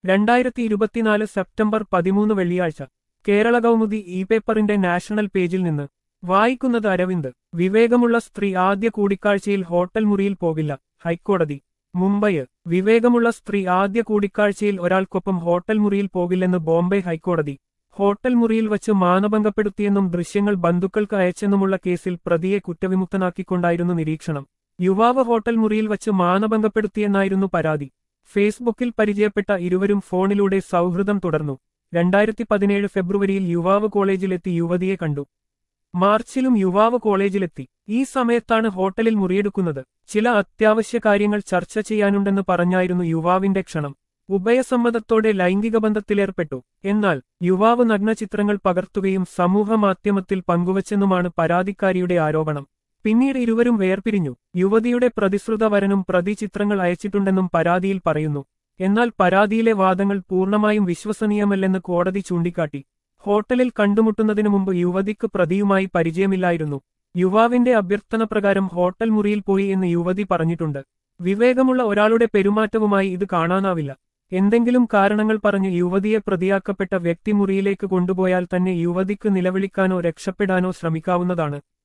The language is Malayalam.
രണ്ടായിരത്തി ഇരുപത്തിനാല് സെപ്റ്റംബർ പതിമൂന്ന് വെള്ളിയാഴ്ച കേരള കൗമുദി ഇ പേപ്പറിന്റെ നാഷണൽ പേജിൽ നിന്ന് വായിക്കുന്നത് അരവിന്ദ് വിവേകമുള്ള സ്ത്രീ ആദ്യ കൂടിക്കാഴ്ചയിൽ ഹോട്ടൽ മുറിയിൽ പോകില്ല ഹൈക്കോടതി മുംബൈ വിവേകമുള്ള സ്ത്രീ ആദ്യ കൂടിക്കാഴ്ചയിൽ ഒരാൾക്കൊപ്പം ഹോട്ടൽ മുറിയിൽ പോകില്ലെന്ന് ബോംബെ ഹൈക്കോടതി ഹോട്ടൽ മുറിയിൽ വച്ച് മാനഭംഗപ്പെടുത്തിയെന്നും ദൃശ്യങ്ങൾ ബന്ധുക്കൾക്ക് അയച്ചെന്നുമുള്ള കേസിൽ പ്രതിയെ കുറ്റവിമുക്തനാക്കിക്കൊണ്ടായിരുന്നു നിരീക്ഷണം യുവാവ് ഹോട്ടൽ മുറിയിൽ വച്ച് മാനഭംഗപ്പെടുത്തിയെന്നായിരുന്നു പരാതി ഫേസ്ബുക്കിൽ പരിചയപ്പെട്ട ഇരുവരും ഫോണിലൂടെ സൗഹൃദം തുടർന്നു രണ്ടായിരത്തി പതിനേഴ് ഫെബ്രുവരിയിൽ യുവാവ് കോളേജിലെത്തി യുവതിയെ കണ്ടു മാർച്ചിലും യുവാവ് കോളേജിലെത്തി ഈ സമയത്താണ് ഹോട്ടലിൽ മുറിയെടുക്കുന്നത് ചില അത്യാവശ്യ കാര്യങ്ങൾ ചർച്ച ചെയ്യാനുണ്ടെന്ന് പറഞ്ഞായിരുന്നു യുവാവിന്റെ ക്ഷണം ഉഭയസമ്മതത്തോടെ ലൈംഗിക ബന്ധത്തിലേർപ്പെട്ടു എന്നാൽ യുവാവ് നഗ്നചിത്രങ്ങൾ പകർത്തുകയും സമൂഹമാധ്യമത്തിൽ പങ്കുവച്ചെന്നുമാണ് പരാതിക്കാരിയുടെ ആരോപണം പിന്നീട് ഇരുവരും വേർപിരിഞ്ഞു യുവതിയുടെ പ്രതിശ്രുത വരനും പ്രതി ചിത്രങ്ങൾ അയച്ചിട്ടുണ്ടെന്നും പരാതിയിൽ പറയുന്നു എന്നാൽ പരാതിയിലെ വാദങ്ങൾ പൂർണ്ണമായും വിശ്വസനീയമല്ലെന്ന് കോടതി ചൂണ്ടിക്കാട്ടി ഹോട്ടലിൽ കണ്ടുമുട്ടുന്നതിനു മുമ്പ് യുവതിക്ക് പ്രതിയുമായി പരിചയമില്ലായിരുന്നു യുവാവിന്റെ അഭ്യർത്ഥന പ്രകാരം ഹോട്ടൽ മുറിയിൽ പോയി എന്ന് യുവതി പറഞ്ഞിട്ടുണ്ട് വിവേകമുള്ള ഒരാളുടെ പെരുമാറ്റവുമായി ഇത് കാണാനാവില്ല എന്തെങ്കിലും കാരണങ്ങൾ പറഞ്ഞ് യുവതിയെ പ്രതിയാക്കപ്പെട്ട വ്യക്തി മുറിയിലേക്ക് കൊണ്ടുപോയാൽ തന്നെ യുവതിക്ക് നിലവിളിക്കാനോ രക്ഷപ്പെടാനോ ശ്രമിക്കാവുന്നതാണ്